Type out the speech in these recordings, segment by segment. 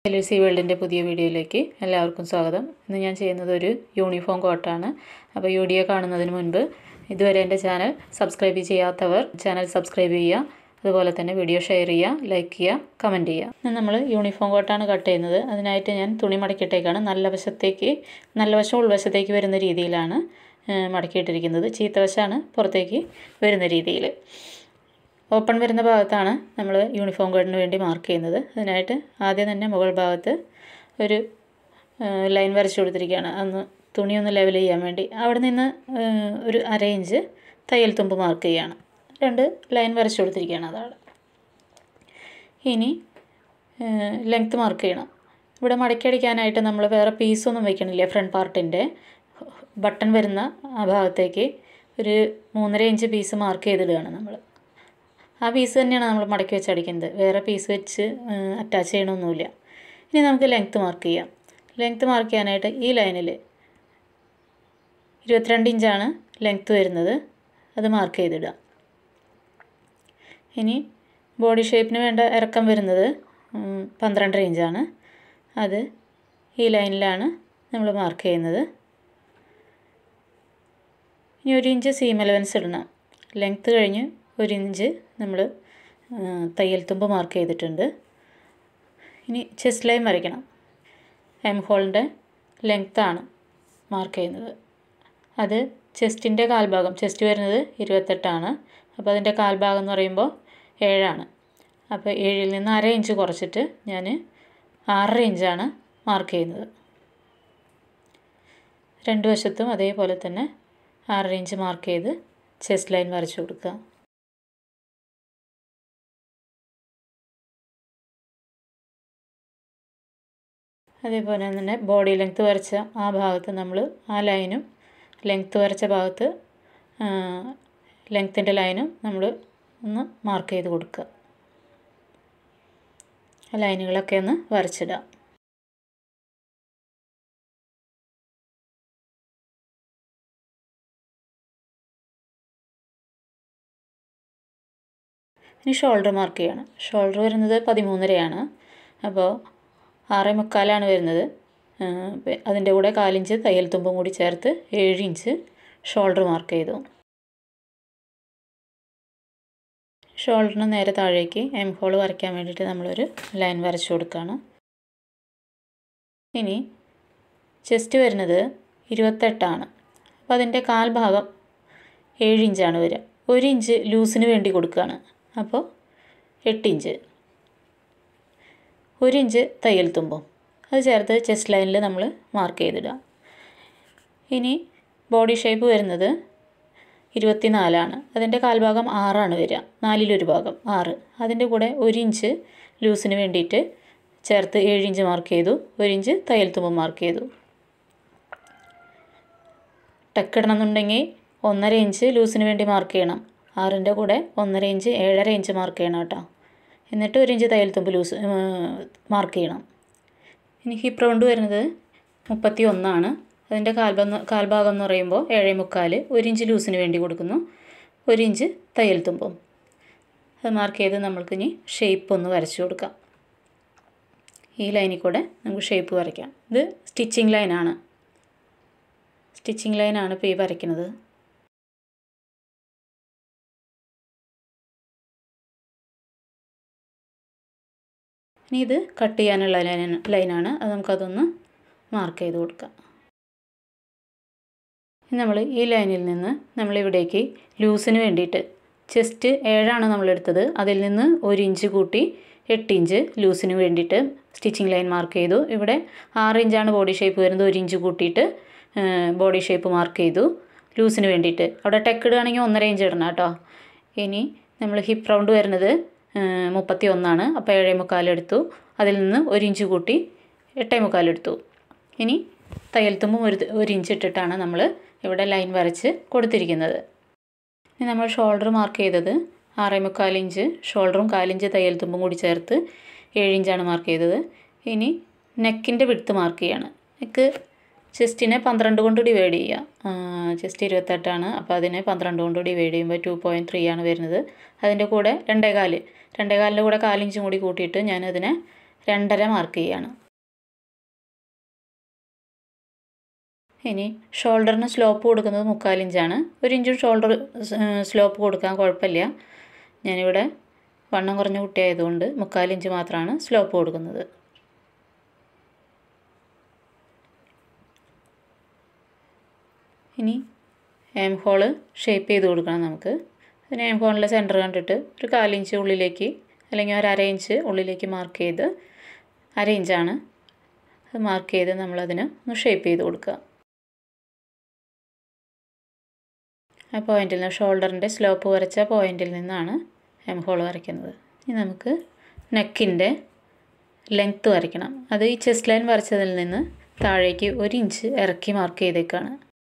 L C വേൾഡിൻ്റെ പുതിയ വീഡിയോയിലേക്ക് എല്ലാവർക്കും സ്വാഗതം ഇന്ന് ഞാൻ ചെയ്യുന്നത് ഒരു യൂണിഫോം കോട്ടാണ് അപ്പോൾ വീഡിയോ കാണുന്നതിന് മുൻപ് ഇതുവരെ എൻ്റെ ചാനൽ സബ്സ്ക്രൈബ് ചെയ്യാത്തവർ ചാനൽ സബ്സ്ക്രൈബ് ചെയ്യുക അതുപോലെ തന്നെ വീഡിയോ ഷെയർ ചെയ്യുക ലൈക്ക് ചെയ്യുക കമൻറ്റ് ചെയ്യുക ഇന്ന് നമ്മൾ യൂണിഫോം കോട്ടാണ് കട്ട് ചെയ്യുന്നത് അതിനായിട്ട് ഞാൻ തുണി മടക്കിയിട്ടേക്കാണ് നല്ല വശത്തേക്ക് നല്ല വശം ഉൾവശത്തേക്ക് വരുന്ന രീതിയിലാണ് മടക്കിയിട്ടിരിക്കുന്നത് ചീത്ത വശമാണ് പുറത്തേക്ക് വരുന്ന രീതിയിൽ ഓപ്പൺ വരുന്ന ഭാഗത്താണ് നമ്മൾ യൂണിഫോം കോഡിന് വേണ്ടി മാർക്ക് ചെയ്യുന്നത് അതിനായിട്ട് ആദ്യം തന്നെ മുകൾ ഭാഗത്ത് ഒരു ലൈൻ വരച്ചു കൊടുത്തിരിക്കുകയാണ് അന്ന് തുണിയൊന്ന് ലെവൽ ചെയ്യാൻ വേണ്ടി അവിടെ നിന്ന് ഒരു അര ഇഞ്ച് തയ്യൽ തുമ്പ് മാർക്ക് ചെയ്യുകയാണ് രണ്ട് ലൈൻ വരച്ചു കൊടുത്തിരിക്കുകയാണ് അതാണ് ഇനി ലെങ്ത്ത് മാർക്ക് ചെയ്യണം ഇവിടെ മടക്കി അടിക്കാനായിട്ട് നമ്മൾ വേറെ പീസൊന്നും വയ്ക്കണില്ല ഫ്രണ്ട് പാർട്ടിൻ്റെ ബട്ടൺ വരുന്ന ആ ഭാഗത്തേക്ക് ഒരു മൂന്നര ഇഞ്ച് പീസ് മാർക്ക് ചെയ്തിടുകയാണ് നമ്മൾ ആ പീസ് തന്നെയാണ് നമ്മൾ മടക്കി വെച്ച് അടിക്കുന്നത് വേറെ പീസ് വെച്ച് അറ്റാച്ച് ചെയ്യണമൊന്നുമില്ല ഇനി നമുക്ക് ലെങ്ത്ത് മാർക്ക് ചെയ്യാം ലെങ്ത്ത് മാർക്ക് ചെയ്യാനായിട്ട് ഈ ലൈനിൽ ഇരുപത്തിരണ്ട് ഇഞ്ചാണ് ലെങ്ത്ത് വരുന്നത് അത് മാർക്ക് ചെയ്തിടുക ഇനി ബോഡി ഷേപ്പിന് വേണ്ട ഇറക്കം വരുന്നത് പന്ത്രണ്ടര ഇഞ്ചാണ് അത് ഈ ലൈനിലാണ് നമ്മൾ മാർക്ക് ചെയ്യുന്നത് ഇനി ഒരു ഇഞ്ച് സീം അലവൻസ് ഇടണം ലെങ്ത്ത് കഴിഞ്ഞ് ഒരു ഇഞ്ച് നമ്മൾ തയ്യൽ തുമ്പ് മാർക്ക് ചെയ്തിട്ടുണ്ട് ഇനി ചെസ്റ്റ് ലൈൻ വരയ്ക്കണം എം ഹോളിൻ്റെ ലെങ്ത്താണ് മാർക്ക് ചെയ്യുന്നത് അത് ചെസ്റ്റിൻ്റെ കാൽഭാഗം ചെസ്റ്റ് വരുന്നത് ഇരുപത്തെട്ടാണ് അപ്പോൾ അതിൻ്റെ കാൽഭാഗം എന്ന് പറയുമ്പോൾ ഏഴാണ് അപ്പോൾ ഏഴിൽ നിന്ന് അര ഇഞ്ച് കുറച്ചിട്ട് ഞാൻ ആറര ഇഞ്ചാണ് മാർക്ക് ചെയ്യുന്നത് രണ്ട് വശത്തും അതേപോലെ തന്നെ ആറര ഇഞ്ച് മാർക്ക് ചെയ്ത് ചെസ്റ്റ് ലൈൻ വരച്ചു കൊടുക്കുക അതേപോലെ തന്നെ ബോഡി ലെങ്ത്ത് വരച്ച ആ ഭാഗത്ത് നമ്മൾ ആ ലൈനും ലെങ്ത്ത് വരച്ച ഭാഗത്ത് ലെങ്ത്തിൻ്റെ ലൈനും നമ്മൾ ഒന്ന് മാർക്ക് ചെയ്ത് കൊടുക്കുക ആ ലൈനുകളൊക്കെ ഒന്ന് വരച്ചിടുക ഇനി ഷോൾഡർ മാർക്ക് ചെയ്യണം ഷോൾഡർ വരുന്നത് പതിമൂന്നരയാണ് അപ്പോൾ ആറേ മുക്കാലാണ് വരുന്നത് അതിൻ്റെ കൂടെ കാലിഞ്ച് തയ്യൽ തുമ്പും കൂടി ചേർത്ത് ഏഴ് ഇഞ്ച് ഷോൾഡർ മാർക്ക് ചെയ്തു ഷോൾഡറിന് നേരെ താഴേക്ക് എം ഹോൾ വരയ്ക്കാൻ വേണ്ടിയിട്ട് നമ്മളൊരു ലൈൻ വരച്ചു കൊടുക്കുകയാണ് ഇനി ചെസ്റ്റ് വരുന്നത് ഇരുപത്തെട്ടാണ് അപ്പോൾ അതിൻ്റെ കാൽഭാഗം ഏഴ് ഇഞ്ചാണ് വരിക ഒരു ഇഞ്ച് ലൂസിന് വേണ്ടി കൊടുക്കുകയാണ് അപ്പോൾ എട്ട് ഇഞ്ച് ഒരു ഇഞ്ച് തയ്യൽ തുമ്പും അത് ചേർത്ത് ചെസ്റ്റ് ലൈനിൽ നമ്മൾ മാർക്ക് ചെയ്തിടുക ഇനി ബോഡി ഷേപ്പ് വരുന്നത് ഇരുപത്തിനാലാണ് അതിൻ്റെ കാൽഭാഗം ആറാണ് വരിക നാലിലൊരു ഭാഗം ആറ് അതിൻ്റെ കൂടെ ഒരു ഇഞ്ച് ലൂസിന് വേണ്ടിയിട്ട് ചേർത്ത് ഏഴ് ഇഞ്ച് മാർക്ക് ചെയ്തു ഒരു ഇഞ്ച് തയ്യൽ തുമ്പ് മാർക്ക് ചെയ്തു ടക്ക് ഇടണമെന്നുണ്ടെങ്കിൽ ഒന്നര ഇഞ്ച് ലൂസിന് വേണ്ടി മാർക്ക് ചെയ്യണം ആറിൻ്റെ കൂടെ ഒന്നര ഇഞ്ച് ഏഴര ഇഞ്ച് മാർക്ക് ചെയ്യണം കേട്ടോ എന്നിട്ട് ഒരു ഇഞ്ച് തയ്യൽ തുമ്പ് ലൂസ് മാർക്ക് ചെയ്യണം ഇനി ഹിപ്പ് റൗണ്ട് വരുന്നത് മുപ്പത്തി ഒന്നാണ് അതിൻ്റെ കാൽഭാഗം കാൽഭാഗം എന്ന് പറയുമ്പോൾ ഏഴേ മുക്കാൽ ഒരു ഇഞ്ച് ലൂസിന് വേണ്ടി കൊടുക്കുന്നു ഒരു ഇഞ്ച് തയ്യൽ തുമ്പും അത് മാർക്ക് ചെയ്ത് നമ്മൾക്ക് ഇനി ഷേപ്പ് ഒന്ന് വരച്ചു കൊടുക്കാം ഈ ലൈനിൽ കൂടെ നമുക്ക് ഷേപ്പ് വരയ്ക്കാം ഇത് സ്റ്റിച്ചിങ് ലൈനാണ് സ്റ്റിച്ചിങ് ലൈനാണ് ഇപ്പോൾ ഈ വരയ്ക്കുന്നത് ഇനി ഇത് കട്ട് ചെയ്യാനുള്ള ലൈൻ ലൈനാണ് അത് നമുക്കതൊന്ന് മാർക്ക് ചെയ്ത് കൊടുക്കാം നമ്മൾ ഈ ലൈനിൽ നിന്ന് നമ്മളിവിടേക്ക് ലൂസിന് വേണ്ടിയിട്ട് ചെസ്റ്റ് ഏഴാണ് നമ്മളെടുത്തത് അതിൽ നിന്ന് ഒരു ഇഞ്ച് കൂട്ടി എട്ട് ഇഞ്ച് ലൂസിന് വേണ്ടിയിട്ട് സ്റ്റിച്ചിങ് ലൈൻ മാർക്ക് ചെയ്തു ഇവിടെ ആറ് ഇഞ്ചാണ് ബോഡി ഷേപ്പ് വരുന്നത് ഒരു ഇഞ്ച് കൂട്ടിയിട്ട് ബോഡി ഷേപ്പ് മാർക്ക് ചെയ്തു ലൂസിന് വേണ്ടിയിട്ട് അവിടെ ടെക്ക് ഇടുകയാണെങ്കിൽ ഒന്നര ഇഞ്ച് ഇടണം കേട്ടോ ഇനി നമ്മൾ ഹിപ്പ് റൗണ്ട് വരുന്നത് മുപ്പത്തി ഒന്നാണ് അപ്പോൾ ഏഴേ മുക്കാലെടുത്തു അതിൽ നിന്ന് ഒരു ഇഞ്ച് കൂട്ടി എട്ടേ മുക്കാലെടുത്തു ഇനി തയ്യൽ തുമ്പും ഒരു ഒരു ഇഞ്ച് ഇട്ടിട്ടാണ് നമ്മൾ ഇവിടെ ലൈൻ വരച്ച് കൊടുത്തിരിക്കുന്നത് ഇനി നമ്മൾ ഷോൾഡർ മാർക്ക് ചെയ്തത് ആറേ മുക്കാൽ ഇഞ്ച് ഷോൾഡറും കാലിഞ്ച് തയ്യൽ തുമ്പും കൂടി ചേർത്ത് ഏഴ് ഇഞ്ചാണ് മാർക്ക് ചെയ്തത് ഇനി നെക്കിൻ്റെ വിടുത്ത് മാർക്ക് ചെയ്യാണ് നെക്ക് ചെസ്റ്റിനെ പന്ത്രണ്ട് കൊണ്ട് ഡിവൈഡ് ചെയ്യുക ചെസ്റ്റ് ഇരുപത്തെട്ടാണ് അപ്പോൾ അതിനെ പന്ത്രണ്ട് കൊണ്ട് ഡിവൈഡ് ചെയ്യുമ്പോൾ ടു പോയിൻറ്റ് ത്രീ ആണ് വരുന്നത് അതിൻ്റെ കൂടെ രണ്ടേകാല് രണ്ടേകാലിൻ്റെ കൂടെ കാലിഞ്ചും കൂടി കൂട്ടിയിട്ട് ഞാനതിനെ രണ്ടര മാർക്ക് ചെയ്യാണ് ഇനി ഷോൾഡറിന് സ്ലോപ്പ് കൊടുക്കുന്നത് മുക്കാൽ ഇഞ്ചാണ് ഒരു ഇഞ്ച് ഷോൾഡർ സ്ലോപ്പ് കൊടുക്കാൻ കുഴപ്പമില്ല ഞാനിവിടെ വണ്ണം കുറഞ്ഞ കുട്ടിയായതുകൊണ്ട് മുക്കാൽ ഇഞ്ച് മാത്രമാണ് സ്ലോപ്പ് കൊടുക്കുന്നത് ഇനി എം ഹോള് ഷേപ്പ് ചെയ്ത് കൊടുക്കണം നമുക്ക് അതിന് എം ഹോളിൻ്റെ സെൻറ്റർ കണ്ടിട്ട് ഒരു കാലിഞ്ച് ഉള്ളിലേക്ക് അല്ലെങ്കിൽ ഒരു അര ഇഞ്ച് ഉള്ളിലേക്ക് മാർക്ക് ചെയ്ത് അര ഇഞ്ചാണ് അത് മാർക്ക് ചെയ്ത് നമ്മളതിന് ഒന്ന് ഷേപ്പ് ചെയ്ത് കൊടുക്കുക ആ പോയിന്റിൽ നിന്ന് ഷോൾഡറിൻ്റെ സ്ലോപ്പ് വരച്ച പോയിന്റിൽ നിന്നാണ് എം ഹോൾ വരയ്ക്കുന്നത് ഇനി നമുക്ക് നെക്കിൻ്റെ ലെങ്ത്ത് വരയ്ക്കണം അത് ഈ ചെസ്റ്റ് ലൈൻ വരച്ചതിൽ നിന്ന് താഴേക്ക് ഒരു ഇഞ്ച് ഇറക്കി മാർക്ക് ചെയ്തേക്കാണ്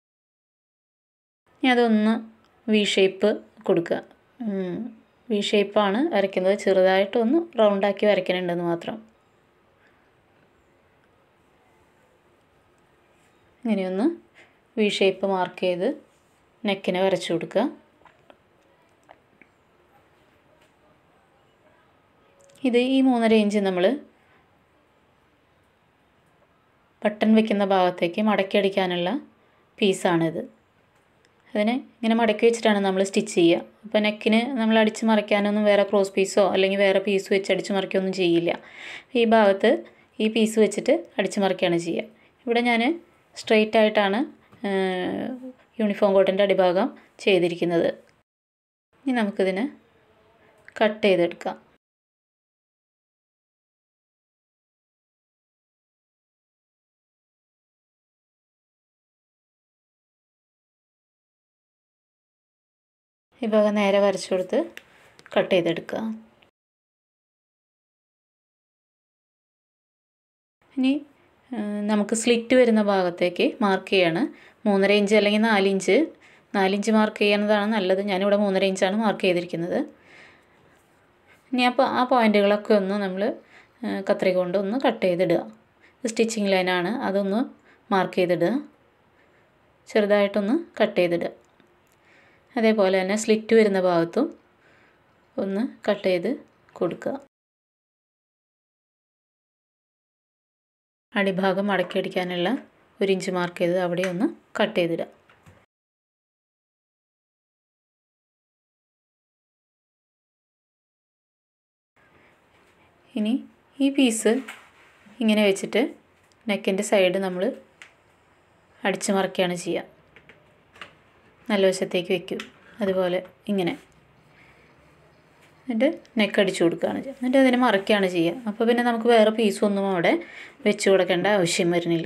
ഇനി അതൊന്ന് വി ഷേപ്പ് കൊടുക്കുക വി ഷേപ്പാണ് വരയ്ക്കുന്നത് ചെറുതായിട്ടൊന്ന് റൗണ്ടാക്കി വരയ്ക്കുന്നുണ്ടെന്ന് മാത്രം ഇങ്ങനെയൊന്ന് വി ഷേപ്പ് മാർക്ക് ചെയ്ത് നെക്കിനെ വരച്ചു കൊടുക്കുക ഇത് ഈ മൂന്നര ഇഞ്ച് നമ്മൾ ബട്ടൺ വെക്കുന്ന ഭാഗത്തേക്ക് മടക്കി അടിക്കാനുള്ള പീസാണിത് അതിനെ ഇങ്ങനെ മടക്കി വെച്ചിട്ടാണ് നമ്മൾ സ്റ്റിച്ച് ചെയ്യുക അപ്പോൾ നെക്കിന് നമ്മൾ അടിച്ച് മറിക്കാനൊന്നും വേറെ ക്രോസ് പീസോ അല്ലെങ്കിൽ വേറെ പീസ് വെച്ച് അടിച്ച് മറിക്കുകയൊന്നും ചെയ്യില്ല ഈ ഭാഗത്ത് ഈ പീസ് വെച്ചിട്ട് അടിച്ച് മറിക്കുകയാണ് ചെയ്യുക ഇവിടെ ഞാൻ സ്ട്രെയിറ്റ് ആയിട്ടാണ് യൂണിഫോം കോട്ടിൻ്റെ അടിഭാഗം ചെയ്തിരിക്കുന്നത് ഇനി നമുക്കിതിന് കട്ട് ചെയ്തെടുക്കാം ഈ ഭാഗം നേരെ വരച്ചു കൊടുത്ത് കട്ട് ചെയ്തെടുക്കുക ഇനി നമുക്ക് സ്ലിറ്റ് വരുന്ന ഭാഗത്തേക്ക് മാർക്ക് ചെയ്യാണ് മൂന്നര ഇഞ്ച് അല്ലെങ്കിൽ നാലിഞ്ച് നാലിഞ്ച് മാർക്ക് ചെയ്യുന്നതാണ് നല്ലത് ഞാനിവിടെ മൂന്നര ഇഞ്ചാണ് മാർക്ക് ചെയ്തിരിക്കുന്നത് ഇനി അപ്പോൾ ആ പോയിൻറ്റുകളൊക്കെ ഒന്ന് നമ്മൾ കത്രിക കൊണ്ട് ഒന്ന് കട്ട് ചെയ്തിടുക സ്റ്റിച്ചിങ് ലൈനാണ് അതൊന്ന് മാർക്ക് ചെയ്തിടുക ചെറുതായിട്ടൊന്ന് കട്ട് ചെയ്തിടുക അതേപോലെ തന്നെ സ്ലിറ്റ് വരുന്ന ഭാഗത്തും ഒന്ന് കട്ട് ചെയ്ത് കൊടുക്കുക അടിഭാഗം മടക്കി അടിക്കാനുള്ള ഒരു ഇഞ്ച് മാർക്ക് ചെയ്ത് അവിടെ ഒന്ന് കട്ട് ചെയ്തിടുക ഇനി ഈ പീസ് ഇങ്ങനെ വെച്ചിട്ട് നെക്കിൻ്റെ സൈഡ് നമ്മൾ അടിച്ച് മറക്കുകയാണ് ചെയ്യുക നല്ല വശത്തേക്ക് വെക്കും അതുപോലെ ഇങ്ങനെ എന്നിട്ട് നെക്ക് അടിച്ചു കൊടുക്കുകയാണ് ചെയ്യുക എന്നിട്ട് അതിനെ മറക്കുകയാണ് ചെയ്യുക അപ്പോൾ പിന്നെ നമുക്ക് വേറെ പീസൊന്നും അവിടെ വെച്ച് കൊടുക്കേണ്ട ആവശ്യം വരുന്നില്ല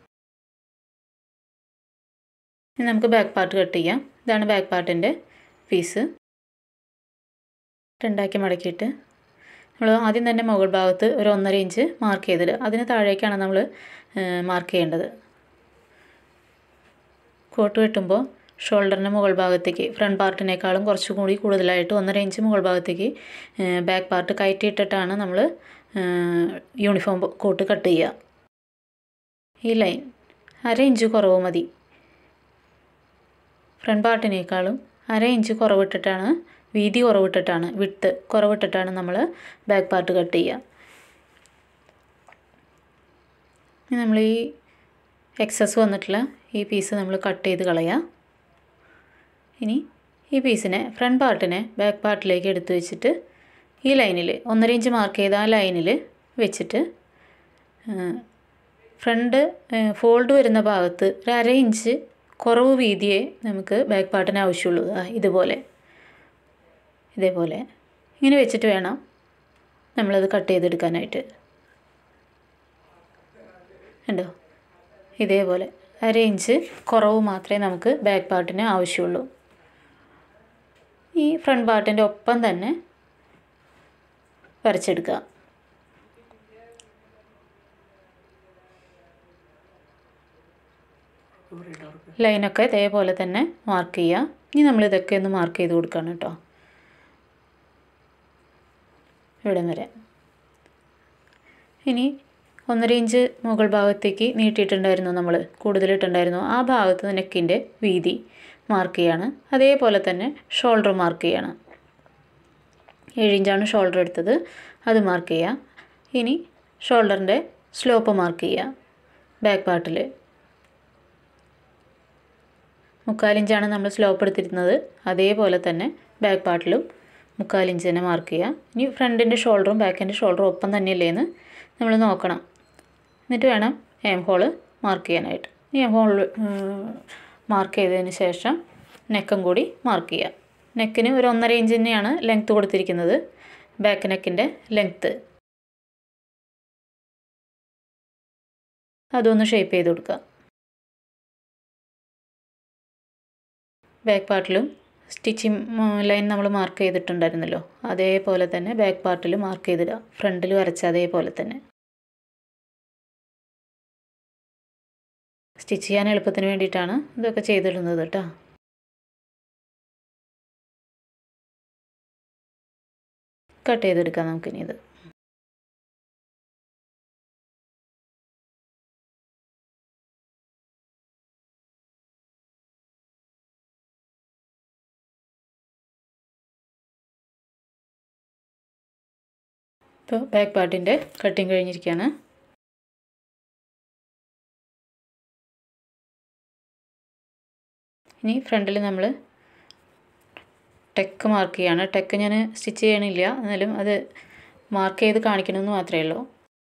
ഇനി നമുക്ക് ബാക്ക് പാർട്ട് കട്ട് ചെയ്യാം ഇതാണ് ബാക്ക് പാർട്ടിൻ്റെ പീസ് രണ്ടാക്കി മടക്കിയിട്ട് നമ്മൾ ആദ്യം തന്നെ മുകൾ ഭാഗത്ത് ഒരു ഒന്നര ഇഞ്ച് മാർക്ക് ചെയ്തിടുക അതിന് താഴേക്കാണ് നമ്മൾ മാർക്ക് ചെയ്യേണ്ടത് കോട്ട് വെട്ടുമ്പോൾ ഷോൾഡറിൻ്റെ മുകൾ ഭാഗത്തേക്ക് ഫ്രണ്ട് പാർട്ടിനേക്കാളും കുറച്ചും കൂടി കൂടുതലായിട്ട് ഒന്നര ഇഞ്ച് മുകൾ ഭാഗത്തേക്ക് ബാക്ക് പാർട്ട് കയറ്റിയിട്ടിട്ടാണ് നമ്മൾ യൂണിഫോം കോട്ട് കട്ട് ചെയ്യുക ഈ ലൈൻ അര ഇഞ്ച് കുറവ് മതി ഫ്രണ്ട് പാർട്ടിനേക്കാളും അര ഇഞ്ച് കുറവിട്ടിട്ടാണ് വീതി കുറവിട്ടിട്ടാണ് വിട്ട് കുറവിട്ടിട്ടാണ് നമ്മൾ ബാക്ക് പാർട്ട് കട്ട് ചെയ്യുക നമ്മൾ ഈ എക്സസ് വന്നിട്ടുള്ള ഈ പീസ് നമ്മൾ കട്ട് ചെയ്ത് കളയാം ഇനി ഈ പീസിനെ ഫ്രണ്ട് പാർട്ടിനെ ബാക്ക് പാർട്ടിലേക്ക് എടുത്തു വെച്ചിട്ട് ഈ ലൈനിൽ ഒന്നര ഇഞ്ച് മാർക്ക് ചെയ്ത ആ ലൈനിൽ വെച്ചിട്ട് ഫ്രണ്ട് ഫോൾഡ് വരുന്ന ഭാഗത്ത് ഒരു അര ഇഞ്ച് കുറവ് വീതിയെ നമുക്ക് ബാക്ക് പാർട്ടിന് ആവശ്യമുള്ളൂ ഇതുപോലെ ഇതേപോലെ ഇങ്ങനെ വെച്ചിട്ട് വേണം നമ്മളത് കട്ട് ചെയ്തെടുക്കാനായിട്ട് ഉണ്ടോ ഇതേപോലെ അര ഇഞ്ച് കുറവ് മാത്രമേ നമുക്ക് ബാക്ക് പാർട്ടിന് ആവശ്യമുള്ളൂ ഈ ഫ്രണ്ട് പാർട്ടിൻ്റെ ഒപ്പം തന്നെ വരച്ചെടുക്കുക ലൈനൊക്കെ ഇതേപോലെ തന്നെ മാർക്ക് ചെയ്യുക ഇനി നമ്മൾ ഇതൊക്കെ ഒന്ന് മാർക്ക് ചെയ്ത് കൊടുക്കണം കേട്ടോ ഇവിടം വരെ ഇനി ഒന്നര ഇഞ്ച് മുകൾ ഭാഗത്തേക്ക് നീട്ടിയിട്ടുണ്ടായിരുന്നു നമ്മൾ കൂടുതലിട്ടുണ്ടായിരുന്നു ആ ഭാഗത്ത് നെക്കിൻ്റെ വീതി മാർക്ക് ചെയ്യാണ് അതേപോലെ തന്നെ ഷോൾഡർ മാർക്ക് ചെയ്യണം ഏഴ് ഇഞ്ചാണ് ഷോൾഡർ എടുത്തത് അത് മാർക്ക് ചെയ്യുക ഇനി ഷോൾഡറിൻ്റെ സ്ലോപ്പ് മാർക്ക് ചെയ്യുക ബാക്ക് പാർട്ടിൽ മുക്കാലിഞ്ചാണ് നമ്മൾ സ്ലോപ്പ് എടുത്തിരുന്നത് അതേപോലെ തന്നെ ബാക്ക് പാർട്ടിലും മുക്കാലിഞ്ച് തന്നെ മാർക്ക് ചെയ്യുക ഇനി ഫ്രണ്ടിൻ്റെ ഷോൾഡറും ബാക്കിൻ്റെ ഷോൾഡറും ഒപ്പം തന്നെയല്ലേ എന്ന് നമ്മൾ നോക്കണം എന്നിട്ട് വേണം എം ഹോള് മാർക്ക് ചെയ്യാനായിട്ട് ഈ എം ഹോൾ മാർക്ക് ചെയ്തതിന് ശേഷം നെക്കും കൂടി മാർക്ക് ചെയ്യുക നെക്കിന് ഒരു ഒന്നര ഇഞ്ച് തന്നെയാണ് ലെങ്ത്ത് കൊടുത്തിരിക്കുന്നത് ബാക്ക് നെക്കിൻ്റെ ലെങ്ത്ത് അതൊന്ന് ഷേപ്പ് ചെയ്ത് കൊടുക്കുക ബാക്ക് പാർട്ടിലും സ്റ്റിച്ചിങ് ലൈൻ നമ്മൾ മാർക്ക് ചെയ്തിട്ടുണ്ടായിരുന്നല്ലോ അതേപോലെ തന്നെ ബാക്ക് പാർട്ടിൽ മാർക്ക് ചെയ്തിടുക ഫ്രണ്ടിൽ വരച്ച അതേപോലെ തന്നെ സ്റ്റിച്ച് ചെയ്യാൻ എളുപ്പത്തിന് വേണ്ടിയിട്ടാണ് ഇതൊക്കെ ചെയ്തിടുന്നത് കേട്ടോ കട്ട് ചെയ്തെടുക്കാം നമുക്കിനി ഇത് ഇപ്പോൾ ബാക്ക് പാർട്ടിൻ്റെ കട്ടിങ് കഴിഞ്ഞിരിക്കുകയാണ് ഇനി ഫ്രണ്ടിൽ നമ്മൾ ടെക്ക് മാർക്ക് ചെയ്യാണ് ടെക്ക് ഞാൻ സ്റ്റിച്ച് ചെയ്യണില്ല എന്നാലും അത് മാർക്ക് ചെയ്ത് കാണിക്കണമെന്ന് മാത്രമേ ഉള്ളൂ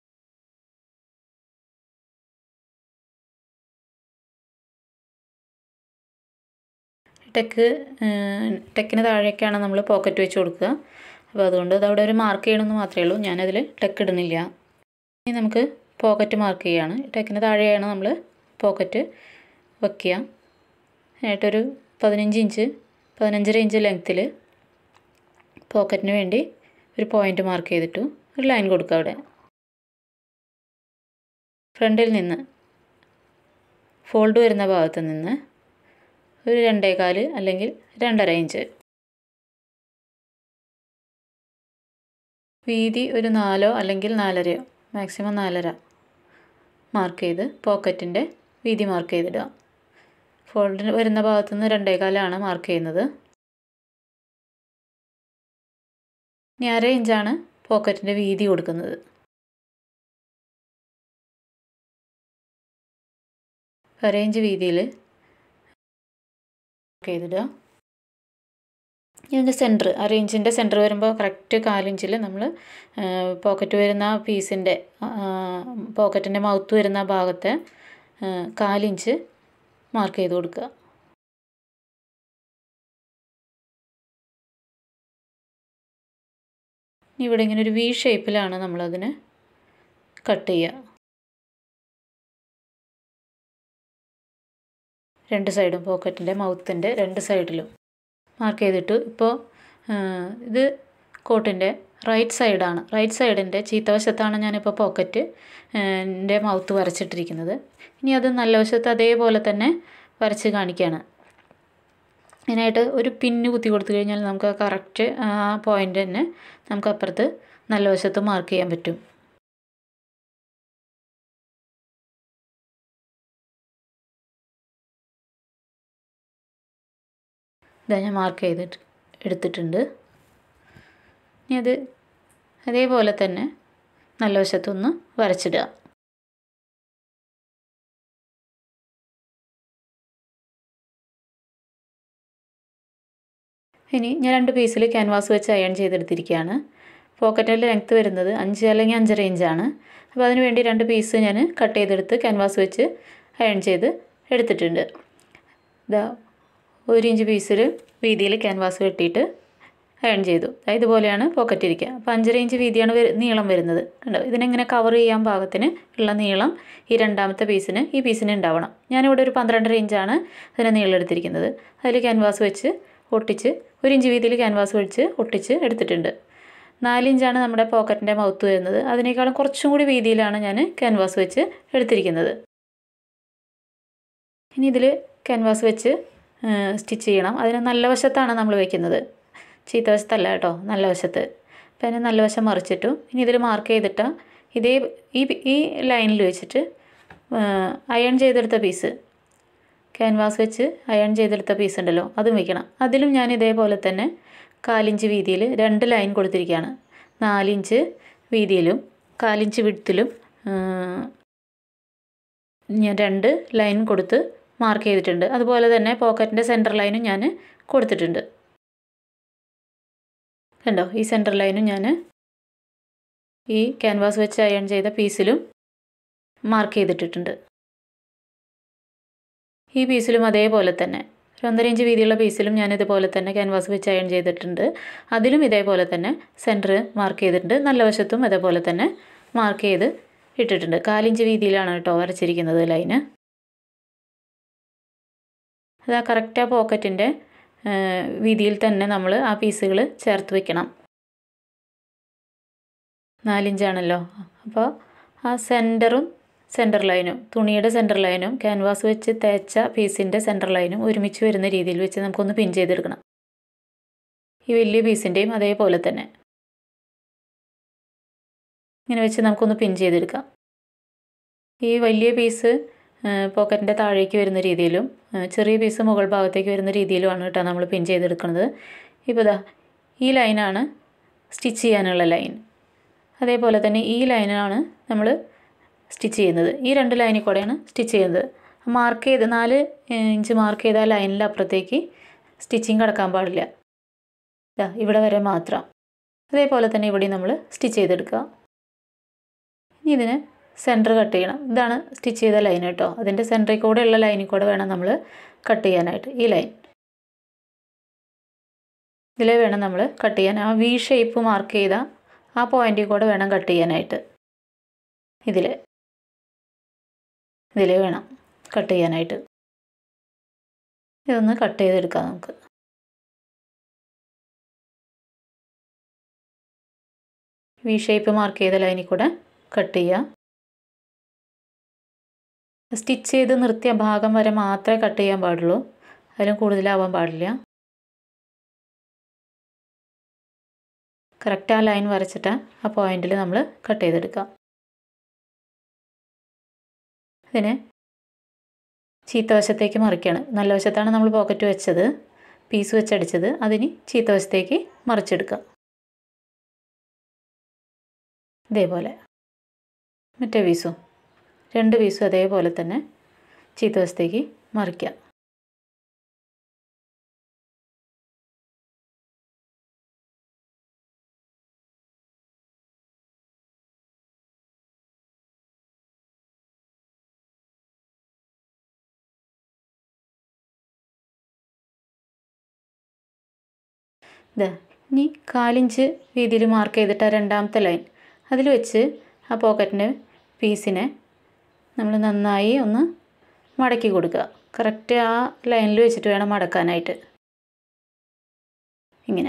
ടെക്ക് ടെക്കിന് താഴേക്കാണ് നമ്മൾ പോക്കറ്റ് വെച്ച് കൊടുക്കുക അപ്പോൾ അതുകൊണ്ട് അത് അവിടെ ഒരു മാർക്ക് ചെയ്യണമെന്ന് മാത്രമേ ഉള്ളൂ ഞാനതിൽ ടെക്ക് ഇടുന്നില്ല ഇനി നമുക്ക് പോക്കറ്റ് മാർക്ക് ചെയ്യാണ് ടെക്കിന് താഴെയാണ് നമ്മൾ പോക്കറ്റ് വയ്ക്കുക ആയിട്ടൊരു പതിനഞ്ച് ഇഞ്ച് പതിനഞ്ചര ഇഞ്ച് ലെങ്ത്തിൽ പോക്കറ്റിന് വേണ്ടി ഒരു പോയിൻ്റ് മാർക്ക് ചെയ്തിട്ടു ഒരു ലൈൻ കൊടുക്കുക അവിടെ ഫ്രണ്ടിൽ നിന്ന് ഫോൾഡ് വരുന്ന ഭാഗത്ത് നിന്ന് ഒരു രണ്ടേകാല് അല്ലെങ്കിൽ രണ്ടര ഇഞ്ച് വീതി ഒരു നാലോ അല്ലെങ്കിൽ നാലരയോ മാക്സിമം നാലര മാർക്ക് ചെയ്ത് പോക്കറ്റിൻ്റെ വീതി മാർക്ക് ചെയ്തിടുക ഫോൾഡിന് വരുന്ന ഭാഗത്തു നിന്ന് രണ്ടേകാലാണ് മാർക്ക് ചെയ്യുന്നത് ഇനി അര ഇഞ്ചാണ് പോക്കറ്റിൻ്റെ വീതി കൊടുക്കുന്നത് അര ഇഞ്ച് വീതിയിൽ മാർക്ക് ചെയ്തിടുക ഇതിൻ്റെ സെൻറ്റർ അര ഇഞ്ചിൻ്റെ സെൻറ്റർ വരുമ്പോൾ കറക്റ്റ് കാലിഞ്ചിൽ നമ്മൾ പോക്കറ്റ് വരുന്ന പീസിൻ്റെ പോക്കറ്റിൻ്റെ മൗത്ത് വരുന്ന ഭാഗത്തെ കാലിഞ്ച് മാർക്ക് ചെയ്ത് കൊടുക്കുക ഇവിടെ ഇങ്ങനെ ഒരു വി ഷേപ്പിലാണ് നമ്മളതിനെ കട്ട് ചെയ്യുക രണ്ട് സൈഡും പോക്കറ്റിൻ്റെ മൗത്തിൻ്റെ രണ്ട് സൈഡിലും മാർക്ക് ചെയ്തിട്ട് ഇപ്പോൾ ഇത് കോട്ടിൻ്റെ റൈറ്റ് സൈഡാണ് റൈറ്റ് സൈഡിൻ്റെ ചീത്തവശത്താണ് ഞാനിപ്പോൾ പോക്കറ്റ് എൻ്റെ മൗത്ത് വരച്ചിട്ടിരിക്കുന്നത് ഇനി അത് നല്ല വശത്ത് അതേപോലെ തന്നെ വരച്ച് കാണിക്കുകയാണ് ഇതിനായിട്ട് ഒരു പിന്ന് കുത്തി കൊടുത്തു കഴിഞ്ഞാൽ നമുക്ക് കറക്റ്റ് ആ പോയിൻ്റ് തന്നെ നമുക്ക് അപ്പുറത്ത് നല്ല വശത്ത് മാർക്ക് ചെയ്യാൻ പറ്റും ഇതാ ഞാൻ മാർക്ക് ചെയ്തിട്ട് എടുത്തിട്ടുണ്ട് ഇനി അത് അതേപോലെ തന്നെ നല്ല വശത്തൊന്ന് വരച്ചിടുക ഇനി ഞാൻ രണ്ട് പീസിൽ ക്യാൻവാസ് വെച്ച് അയൺ ചെയ്തെടുത്തിരിക്കുകയാണ് പോക്കറ്റിൻ്റെ ലെങ്ത്ത് വരുന്നത് അഞ്ച് അല്ലെങ്കിൽ അഞ്ചര ഇഞ്ചാണ് അപ്പോൾ അതിന് വേണ്ടി രണ്ട് പീസ് ഞാൻ കട്ട് ചെയ്തെടുത്ത് ക്യാൻവാസ് വെച്ച് അയൺ ചെയ്ത് എടുത്തിട്ടുണ്ട് ഇതാ ഒരു ഇഞ്ച് പീസിൽ വീതിയിൽ ക്യാൻവാസ് വെട്ടിയിട്ട് അയൺ ചെയ്തു ഇതുപോലെയാണ് പോക്കറ്റ് ഇരിക്കുക അപ്പോൾ അഞ്ചര ഇഞ്ച് വീതിയാണ് നീളം വരുന്നത് കണ്ടോ ഇതിനെങ്ങനെ കവർ ചെയ്യാൻ പാകത്തിന് ഉള്ള നീളം ഈ രണ്ടാമത്തെ പീസിന് ഈ പീസിന് ഉണ്ടാവണം ഞാനിവിടെ ഒരു പന്ത്രണ്ടര ഇഞ്ചാണ് അതിന് നീളം എടുത്തിരിക്കുന്നത് അതിൽ ക്യാൻവാസ് വെച്ച് ഒട്ടിച്ച് ഒരു ഇഞ്ച് വീതിയിൽ ക്യാൻവാസ് വെച്ച് ഒട്ടിച്ച് എടുത്തിട്ടുണ്ട് നാലിഞ്ചാണ് നമ്മുടെ പോക്കറ്റിൻ്റെ മൗത്ത് വരുന്നത് അതിനേക്കാളും കുറച്ചും കൂടി വീതിയിലാണ് ഞാൻ ക്യാൻവാസ് വെച്ച് എടുത്തിരിക്കുന്നത് ഇനി ഇതിൽ ക്യാൻവാസ് വെച്ച് സ്റ്റിച്ച് ചെയ്യണം അതിന് നല്ല വശത്താണ് നമ്മൾ വെക്കുന്നത് ചീത്ത വശത്തല്ല കേട്ടോ നല്ല വശത്ത് അപ്പം അതിന് നല്ല വശം മറിച്ചിട്ടു ഇനി ഇതിൽ മാർക്ക് ചെയ്തിട്ട് ഇതേ ഈ ഈ ലൈനിൽ വെച്ചിട്ട് അയൺ ചെയ്തെടുത്ത പീസ് ക്യാൻവാസ് വെച്ച് അയൺ ചെയ്തെടുത്ത പീസ് ഉണ്ടല്ലോ അതും വയ്ക്കണം അതിലും ഞാൻ ഇതേപോലെ തന്നെ കാലിഞ്ച് വീതിയിൽ രണ്ട് ലൈൻ കൊടുത്തിരിക്കുകയാണ് നാലിഞ്ച് വീതിയിലും കാലിഞ്ച് വിഡ്ത്തിലും ഞാൻ രണ്ട് ലൈൻ കൊടുത്ത് മാർക്ക് ചെയ്തിട്ടുണ്ട് അതുപോലെ തന്നെ പോക്കറ്റിൻ്റെ സെൻറ്റർ ലൈനും ഞാൻ കൊടുത്തിട്ടുണ്ട് കണ്ടോ ഈ സെൻറ്റർ ലൈനും ഞാൻ ഈ ക്യാൻവാസ് വെച്ച് അയൺ ചെയ്ത പീസിലും മാർക്ക് ചെയ്തിട്ടിട്ടുണ്ട് ഈ പീസിലും അതേപോലെ തന്നെ ഒരു ഒന്നര ഇഞ്ച് വീതിയുള്ള പീസിലും ഞാൻ ഇതുപോലെ തന്നെ ക്യാൻവാസ് വെച്ച് അയൺ ചെയ്തിട്ടുണ്ട് അതിലും ഇതേപോലെ തന്നെ സെൻറ്റർ മാർക്ക് ചെയ്തിട്ടുണ്ട് നല്ല വശത്തും അതേപോലെ തന്നെ മാർക്ക് ചെയ്ത് ഇട്ടിട്ടുണ്ട് കാലിഞ്ച് വീതിയിലാണ് കേട്ടോ വരച്ചിരിക്കുന്നത് ലൈന് അത് ആ കറക്റ്റ് ആ പോക്കറ്റിൻ്റെ വീതിയിൽ തന്നെ നമ്മൾ ആ പീസുകൾ ചേർത്ത് വെക്കണം നാലിഞ്ചാണല്ലോ അപ്പോൾ ആ സെൻറ്ററും സെൻറ്റർ ലൈനും തുണിയുടെ സെൻറ്റർ ലൈനും ക്യാൻവാസ് വെച്ച് തേച്ച പീസിൻ്റെ സെൻറ്റർ ലൈനും ഒരുമിച്ച് വരുന്ന രീതിയിൽ വെച്ച് നമുക്കൊന്ന് പിൻ ചെയ്തെടുക്കണം ഈ വലിയ പീസിൻ്റെയും അതേപോലെ തന്നെ ഇങ്ങനെ വെച്ച് നമുക്കൊന്ന് പിൻ ചെയ്തെടുക്കാം ഈ വലിയ പീസ് പോക്കറ്റിൻ്റെ താഴേക്ക് വരുന്ന രീതിയിലും ചെറിയ പീസ് മുകൾ ഭാഗത്തേക്ക് വരുന്ന രീതിയിലുമാണ് കേട്ടോ നമ്മൾ പിൻ ചെയ്തെടുക്കുന്നത് ഇപ്പോൾ ഇതാ ഈ ലൈനാണ് സ്റ്റിച്ച് ചെയ്യാനുള്ള ലൈൻ അതേപോലെ തന്നെ ഈ ലൈനാണ് നമ്മൾ സ്റ്റിച്ച് ചെയ്യുന്നത് ഈ രണ്ട് ലൈനിൽ കൂടെയാണ് സ്റ്റിച്ച് ചെയ്യുന്നത് മാർക്ക് ചെയ്ത് നാല് ഇഞ്ച് മാർക്ക് ചെയ്ത ലൈനിൽ അപ്പുറത്തേക്ക് സ്റ്റിച്ചിങ് കിടക്കാൻ പാടില്ല ഇതാ ഇവിടെ വരെ മാത്രം അതേപോലെ തന്നെ ഇവിടെ നമ്മൾ സ്റ്റിച്ച് ചെയ്തെടുക്കുക ഇനി ഇതിന് സെൻറ്റർ കട്ട് ചെയ്യണം ഇതാണ് സ്റ്റിച്ച് ചെയ്ത ലൈൻ കേട്ടോ അതിൻ്റെ സെൻറ്ററിൽ കൂടെയുള്ള ലൈനിൽ കൂടെ വേണം നമ്മൾ കട്ട് ചെയ്യാനായിട്ട് ഈ ലൈൻ ഇതിലേ വേണം നമ്മൾ കട്ട് ചെയ്യാൻ ആ വി ഷേപ്പ് മാർക്ക് ചെയ്ത ആ പോയിന്റിൽ കൂടെ വേണം കട്ട് ചെയ്യാനായിട്ട് ഇതിൽ ഇതിൽ വേണം കട്ട് ചെയ്യാനായിട്ട് ഇതൊന്ന് കട്ട് ചെയ്തെടുക്കാം നമുക്ക് വി ഷേപ്പ് മാർക്ക് ചെയ്ത ലൈനിൽ കൂടെ കട്ട് ചെയ്യുക സ്റ്റിച്ച് ചെയ്ത് നിർത്തിയ ഭാഗം വരെ മാത്രമേ കട്ട് ചെയ്യാൻ പാടുള്ളൂ അതിലും കൂടുതലാവാൻ പാടില്ല കറക്റ്റ് ആ ലൈൻ വരച്ചിട്ട് ആ പോയിന്റിൽ നമ്മൾ കട്ട് ചെയ്തെടുക്കാം ഇതിന് ചീത്തവശത്തേക്ക് മറിക്കുകയാണ് നല്ല വശത്താണ് നമ്മൾ പോക്കറ്റ് വെച്ചത് പീസ് വെച്ചടിച്ചത് അതിന് ചീത്തവശത്തേക്ക് മറിച്ചെടുക്കാം ഇതേപോലെ മറ്റേ പീസും രണ്ട് പീസും അതേപോലെ തന്നെ ചീത്തവശത്തേക്ക് മറിക്കാം ഇതാ ഇനി കാലിഞ്ച് വീതിയിൽ മാർക്ക് ചെയ്തിട്ട് ആ രണ്ടാമത്തെ ലൈൻ അതിൽ വെച്ച് ആ പോക്കറ്റിൻ്റെ പീസിനെ നമ്മൾ നന്നായി ഒന്ന് മടക്കി കൊടുക്കുക കറക്റ്റ് ആ ലൈനിൽ വെച്ചിട്ട് വേണം മടക്കാനായിട്ട് ഇങ്ങനെ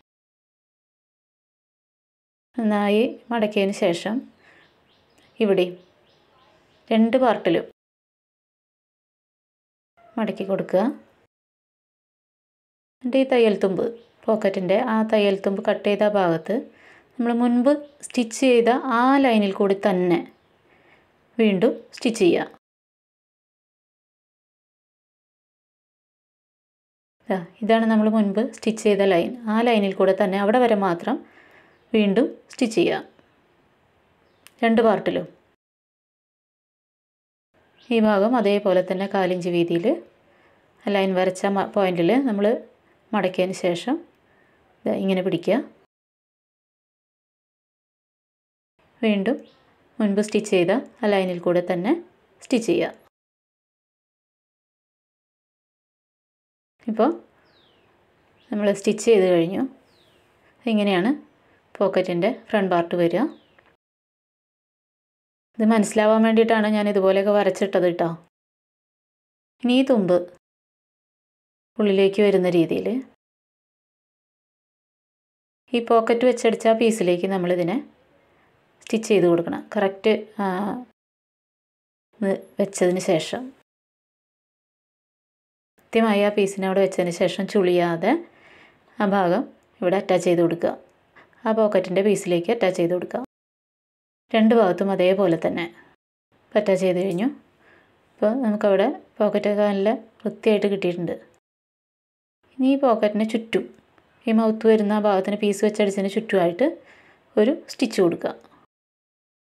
നന്നായി മടക്കിയതിന് ശേഷം ഇവിടെ രണ്ട് പാർട്ടിലും മടക്കി കൊടുക്കുക എന്നിട്ട് ഈ തയ്യൽ തുമ്പ് പോക്കറ്റിൻ്റെ ആ തയ്യൽ തുമ്പ് കട്ട് ചെയ്ത ഭാഗത്ത് നമ്മൾ മുൻപ് സ്റ്റിച്ച് ചെയ്ത ആ ലൈനിൽ കൂടി തന്നെ വീണ്ടും സ്റ്റിച്ച് ചെയ്യുക ഇതാണ് നമ്മൾ മുൻപ് സ്റ്റിച്ച് ചെയ്ത ലൈൻ ആ ലൈനിൽ കൂടെ തന്നെ അവിടെ വരെ മാത്രം വീണ്ടും സ്റ്റിച്ച് ചെയ്യുക രണ്ട് പാർട്ടിലും ഈ ഭാഗം അതേപോലെ തന്നെ കാലിഞ്ച് വീതിയിൽ ലൈൻ വരച്ച പോയിന്റിൽ നമ്മൾ മടക്കിയതിന് ശേഷം ഇങ്ങനെ പിടിക്കുക വീണ്ടും മുൻപ് സ്റ്റിച്ച് ചെയ്ത ആ ലൈനിൽ കൂടെ തന്നെ സ്റ്റിച്ച് ചെയ്യുക ഇപ്പോൾ നമ്മൾ സ്റ്റിച്ച് ചെയ്ത് കഴിഞ്ഞു ഇങ്ങനെയാണ് പോക്കറ്റിൻ്റെ ഫ്രണ്ട് പാർട്ട് വരിക ഇത് മനസ്സിലാവാൻ വേണ്ടിയിട്ടാണ് ഞാൻ ഇതുപോലെയൊക്കെ വരച്ചിട്ടത് കേട്ടോ ഇനി ഈ തുമ്പ് ഉള്ളിലേക്ക് വരുന്ന രീതിയിൽ ഈ പോക്കറ്റ് വെച്ചടിച്ച പീസിലേക്ക് നമ്മളിതിനെ സ്റ്റിച്ച് ചെയ്ത് കൊടുക്കണം കറക്റ്റ് വെച്ചതിന് ശേഷം കൃത്യമായി ആ പീസിനെ അവിടെ വെച്ചതിന് ശേഷം ചുളിയാതെ ആ ഭാഗം ഇവിടെ അറ്റാച്ച് ചെയ്ത് കൊടുക്കുക ആ പോക്കറ്റിൻ്റെ പീസിലേക്ക് അറ്റാച്ച് ചെയ്ത് കൊടുക്കുക രണ്ട് ഭാഗത്തും അതേപോലെ തന്നെ അറ്റാച്ച് ചെയ്ത് കഴിഞ്ഞു ഇപ്പോൾ നമുക്കവിടെ പോക്കറ്റൊക്കെ നല്ല വൃത്തിയായിട്ട് കിട്ടിയിട്ടുണ്ട് ഇനി ഈ പോക്കറ്റിന് ചുറ്റും ഈ മൗത്ത് വരുന്ന ആ ഭാഗത്തിന് പീസ് വെച്ചടിച്ചതിന് ചുറ്റുമായിട്ട് ഒരു സ്റ്റിച്ച് കൊടുക്കുക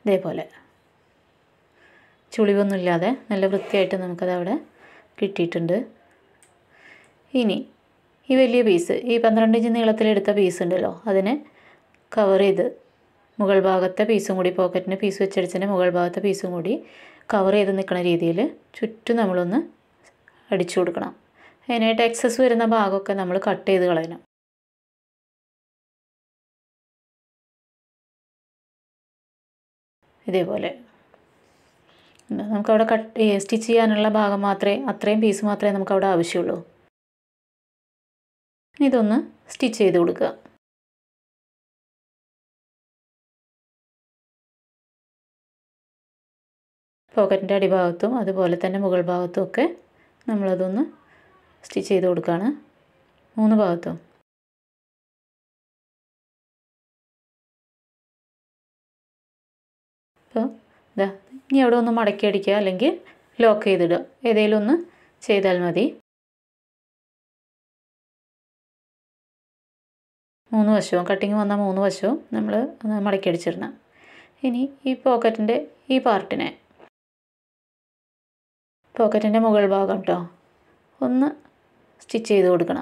ഇതേപോലെ ചുളിവൊന്നുമില്ലാതെ നല്ല വൃത്തിയായിട്ട് നമുക്കത് അവിടെ കിട്ടിയിട്ടുണ്ട് ഇനി ഈ വലിയ പീസ് ഈ പന്ത്രണ്ട് ഇഞ്ച് നീളത്തിലെടുത്ത പീസ് ഉണ്ടല്ലോ അതിനെ കവർ ചെയ്ത് മുകൾ ഭാഗത്തെ പീസും കൂടി പോക്കറ്റിന് പീസ് വെച്ചടിച്ചതിൻ്റെ മുകൾ ഭാഗത്തെ പീസും കൂടി കവർ ചെയ്ത് നിൽക്കുന്ന രീതിയിൽ ചുറ്റും നമ്മളൊന്ന് അടിച്ചു കൊടുക്കണം അതിനായിട്ട് എക്സസ് വരുന്ന ഭാഗമൊക്കെ നമ്മൾ കട്ട് ചെയ്ത് കളയണം ഇതേപോലെ നമുക്കവിടെ കട്ട് സ്റ്റിച്ച് ചെയ്യാനുള്ള ഭാഗം മാത്രമേ അത്രയും പീസ് മാത്രമേ നമുക്കവിടെ ആവശ്യമുള്ളൂ ഇതൊന്ന് സ്റ്റിച്ച് ചെയ്ത് കൊടുക്കുക പോക്കറ്റിൻ്റെ അടിഭാഗത്തും അതുപോലെ തന്നെ മുകൾ ഭാഗത്തും ഒക്കെ നമ്മളതൊന്ന് സ്റ്റിച്ച് ചെയ്ത് കൊടുക്കുകയാണ് മൂന്ന് ഭാഗത്തും അപ്പോൾ ഇതാ ഇനി അവിടെ ഒന്ന് മടക്കി അടിക്കുക അല്ലെങ്കിൽ ലോക്ക് ചെയ്തിടുക ഏതെങ്കിലും ഒന്ന് ചെയ്താൽ മതി മൂന്ന് വശവും കട്ടിങ് വന്ന മൂന്ന് വശവും നമ്മൾ മടക്കി അടിച്ചിടണം ഇനി ഈ പോക്കറ്റിൻ്റെ ഈ പാർട്ടിനെ പോക്കറ്റിൻ്റെ മുകൾ ഭാഗം കേട്ടോ ഒന്ന് സ്റ്റിച്ച് ചെയ്ത് കൊടുക്കണം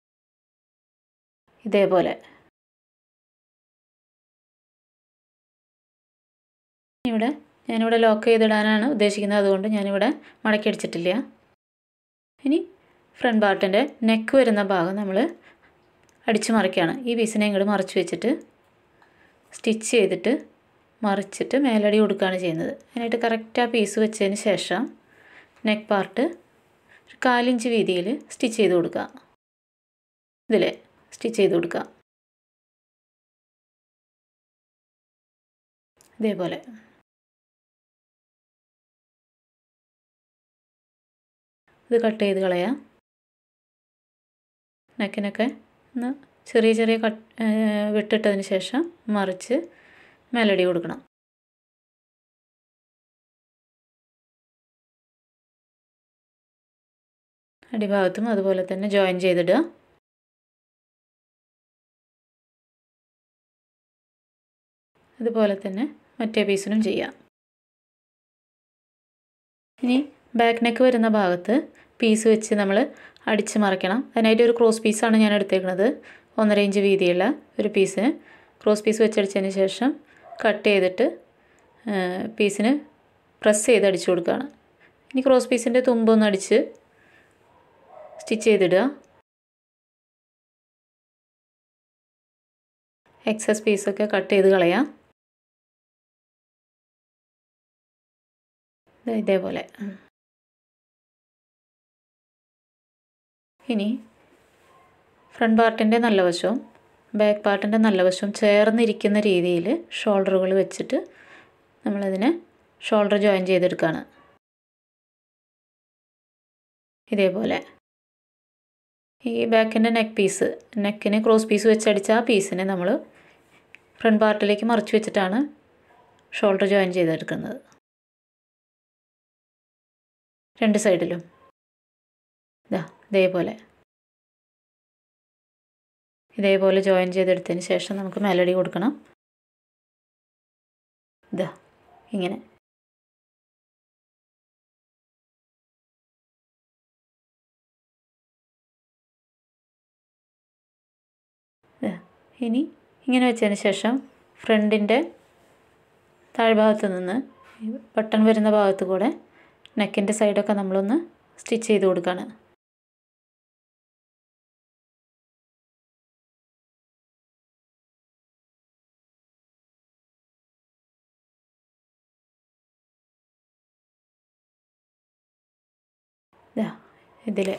ഇതേപോലെ ഇവിടെ ഞാനിവിടെ ലോക്ക് ചെയ്തിടാനാണ് ഉദ്ദേശിക്കുന്നത് അതുകൊണ്ട് ഞാനിവിടെ മടക്കി അടിച്ചിട്ടില്ല ഇനി ഫ്രണ്ട് പാർട്ടിൻ്റെ നെക്ക് വരുന്ന ഭാഗം നമ്മൾ അടിച്ച് മറിക്കുകയാണ് ഈ പീസിനെ ഇങ്ങോട്ട് മറിച്ച് വെച്ചിട്ട് സ്റ്റിച്ച് ചെയ്തിട്ട് മറിച്ചിട്ട് മേലടി കൊടുക്കുകയാണ് ചെയ്യുന്നത് അതിനായിട്ട് കറക്റ്റ് ആ പീസ് വെച്ചതിന് ശേഷം നെക്ക് പാർട്ട് ഒരു കാലിഞ്ച് വീതിയിൽ സ്റ്റിച്ച് ചെയ്ത് കൊടുക്കുക ഇതിൽ സ്റ്റിച്ച് ചെയ്ത് കൊടുക്കുക ഇതേപോലെ ഇത് കട്ട് ചെയ്ത് കളയാം നെക്കിനൊക്കെ ഒന്ന് ചെറിയ ചെറിയ കട്ട് വിട്ടിട്ടതിന് ശേഷം മറിച്ച് മെലഡി കൊടുക്കണം അടിഭാഗത്തും അതുപോലെ തന്നെ ജോയിൻ ചെയ്തിടുക അതുപോലെ തന്നെ മറ്റേ പീസിനും ചെയ്യാം ഇനി ബാക്ക് നെക്ക് വരുന്ന ഭാഗത്ത് പീസ് വെച്ച് നമ്മൾ അടിച്ച് മറിക്കണം അതിനായിട്ട് ഒരു ക്രോസ് പീസാണ് ഞാൻ എടുത്തേക്കുന്നത് ഒന്നര ഇഞ്ച് വീതിയുള്ള ഒരു പീസിന് ക്രോസ് പീസ് വെച്ചടിച്ചതിന് ശേഷം കട്ട് ചെയ്തിട്ട് പീസിന് പ്രസ് ചെയ്ത് അടിച്ചു കൊടുക്കുകയാണ് ഇനി ക്രോസ് പീസിൻ്റെ തുമ്പൊന്ന് അടിച്ച് സ്റ്റിച്ച് ചെയ്തിടുക എക്സസ് പീസൊക്കെ കട്ട് ചെയ്ത് കളയാം ഇതേപോലെ ഇനി ഫ്രണ്ട് പാർട്ടിൻ്റെ നല്ല വശവും ബാക്ക് പാർട്ടിൻ്റെ നല്ല വശവും ചേർന്നിരിക്കുന്ന രീതിയിൽ ഷോൾഡറുകൾ വെച്ചിട്ട് നമ്മളതിനെ ഷോൾഡർ ജോയിൻ ചെയ്തെടുക്കുകയാണ് ഇതേപോലെ ഈ ബാക്കിൻ്റെ നെക്ക് പീസ് നെക്കിന് ക്രോസ് പീസ് വെച്ചടിച്ച ആ പീസിനെ നമ്മൾ ഫ്രണ്ട് പാർട്ടിലേക്ക് മറിച്ച് വെച്ചിട്ടാണ് ഷോൾഡർ ജോയിൻ ചെയ്തെടുക്കുന്നത് രണ്ട് സൈഡിലും ഇതാ ഇതേപോലെ ഇതേപോലെ ജോയിൻ ചെയ്തെടുത്തതിന് ശേഷം നമുക്ക് മെലഡി കൊടുക്കണം ഇതാ ഇങ്ങനെ ഇനി ഇങ്ങനെ വെച്ചതിന് ശേഷം ഫ്രണ്ടിൻ്റെ താഴ്ഭാഗത്ത് നിന്ന് ബട്ടൺ വരുന്ന ഭാഗത്ത് കൂടെ നെക്കിൻ്റെ സൈഡൊക്കെ നമ്മളൊന്ന് സ്റ്റിച്ച് ചെയ്ത് കൊടുക്കുകയാണ് ഇതിൽ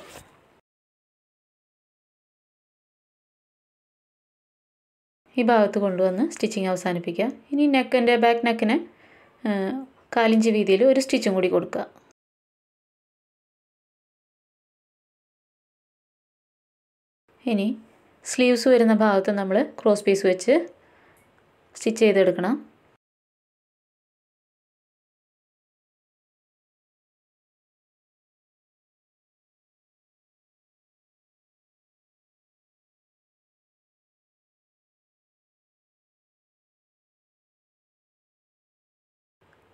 ഈ ഭാഗത്ത് കൊണ്ടുവന്ന് സ്റ്റിച്ചിങ് അവസാനിപ്പിക്കുക ഇനി നെക്കിൻ്റെ ബാക്ക് നെക്കിന് കാലിഞ്ച് വീതിയിൽ ഒരു സ്റ്റിച്ചും കൂടി കൊടുക്കുക ഇനി സ്ലീവ്സ് വരുന്ന ഭാഗത്ത് നമ്മൾ ക്രോസ് പീസ് വെച്ച് സ്റ്റിച്ച് ചെയ്തെടുക്കണം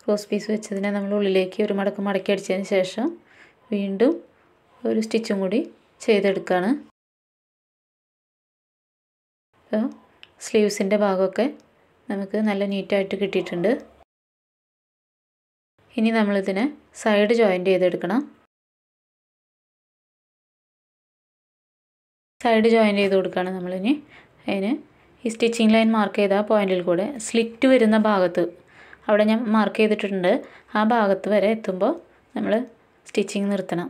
ക്രോസ് പീസ് വെച്ചതിനെ നമ്മൾ ഉള്ളിലേക്ക് ഒരു മടക്ക് മടക്കി അടിച്ചതിന് ശേഷം വീണ്ടും ഒരു സ്റ്റിച്ചും കൂടി ചെയ്തെടുക്കുകയാണ് അപ്പോൾ സ്ലീവ്സിൻ്റെ ഭാഗമൊക്കെ നമുക്ക് നല്ല നീറ്റായിട്ട് കിട്ടിയിട്ടുണ്ട് ഇനി നമ്മളിതിനെ സൈഡ് ജോയിൻ്റ് ചെയ്തെടുക്കണം സൈഡ് ജോയിൻ്റ് ചെയ്ത് കൊടുക്കുകയാണ് നമ്മളിനി അതിന് ഈ സ്റ്റിച്ചിങ് ലൈൻ മാർക്ക് ചെയ്ത പോയിന്റിൽ കൂടെ സ്ലിറ്റ് വരുന്ന ഭാഗത്ത് അവിടെ ഞാൻ മാർക്ക് ചെയ്തിട്ടുണ്ട് ആ ഭാഗത്ത് വരെ എത്തുമ്പോൾ നമ്മൾ സ്റ്റിച്ചിങ് നിർത്തണം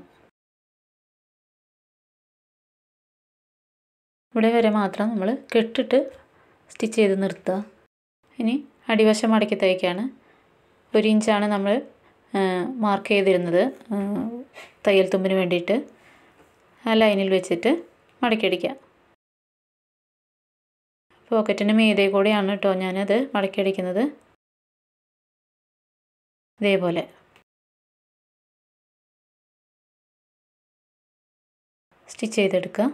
ഇവിടെ വരെ മാത്രം നമ്മൾ കെട്ടിട്ട് സ്റ്റിച്ച് ചെയ്ത് നിർത്തുക ഇനി അടിവശം മടക്കി തയ്ക്കാണ് ഒരു ഇഞ്ചാണ് നമ്മൾ മാർക്ക് ചെയ്തിരുന്നത് തയ്യൽ തുമ്പിന് വേണ്ടിയിട്ട് ആ ലൈനിൽ വെച്ചിട്ട് മടക്കിയടിക്കുക പോക്കറ്റിൻ്റെ മീതെ കൂടെയാണ് കേട്ടോ ഞാനത് മടക്കിയടിക്കുന്നത് ഇതേപോലെ സ്റ്റിച്ച് ചെയ്തെടുക്കുക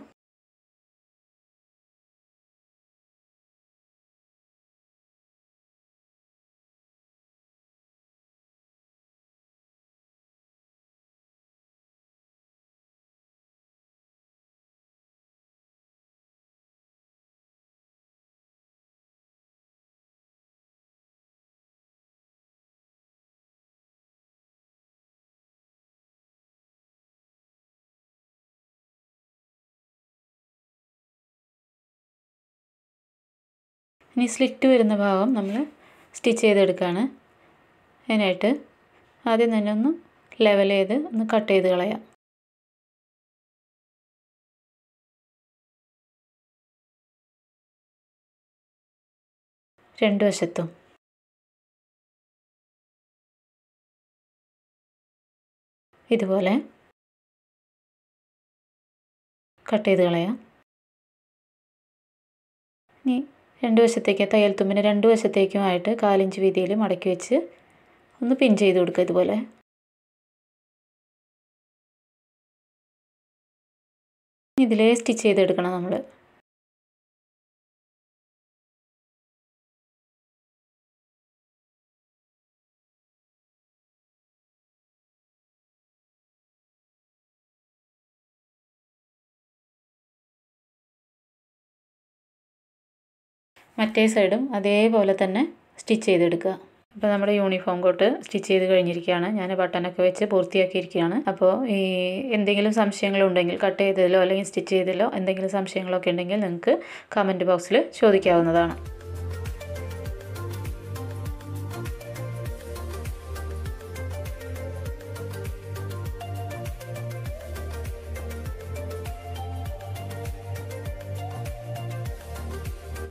ഇനി സ്ലിറ്റ് വരുന്ന ഭാഗം നമ്മൾ സ്റ്റിച്ച് ചെയ്തെടുക്കുകയാണ് അതിനായിട്ട് ആദ്യം തന്നെ ഒന്ന് ലെവൽ ചെയ്ത് ഒന്ന് കട്ട് ചെയ്ത് കളയാം രണ്ട് വശത്തും ഇതുപോലെ കട്ട് ചെയ്ത് കളയാം ഇനി രണ്ട് വശത്തേക്ക് തയ്യൽ തുമ്പിന് രണ്ട് വശത്തേക്കുമായിട്ട് കാലിഞ്ച് വീതിയിൽ മടക്കി വെച്ച് ഒന്ന് പിൻ ചെയ്ത് കൊടുക്കുക ഇതുപോലെ ഇതിലേ സ്റ്റിച്ച് ചെയ്തെടുക്കണം നമ്മൾ മറ്റേ സൈഡും അതേപോലെ തന്നെ സ്റ്റിച്ച് ചെയ്തെടുക്കുക അപ്പോൾ നമ്മുടെ യൂണിഫോം കോട്ട് സ്റ്റിച്ച് ചെയ്ത് കഴിഞ്ഞിരിക്കുകയാണ് ഞാൻ ബട്ടണൊക്കെ വെച്ച് പൂർത്തിയാക്കിയിരിക്കുകയാണ് അപ്പോൾ ഈ എന്തെങ്കിലും സംശയങ്ങളുണ്ടെങ്കിൽ കട്ട് ചെയ്തതിലോ അല്ലെങ്കിൽ സ്റ്റിച്ച് ചെയ്തതിലോ എന്തെങ്കിലും സംശയങ്ങളൊക്കെ ഉണ്ടെങ്കിൽ നിങ്ങൾക്ക് കമൻറ്റ് ബോക്സിൽ ചോദിക്കാവുന്നതാണ്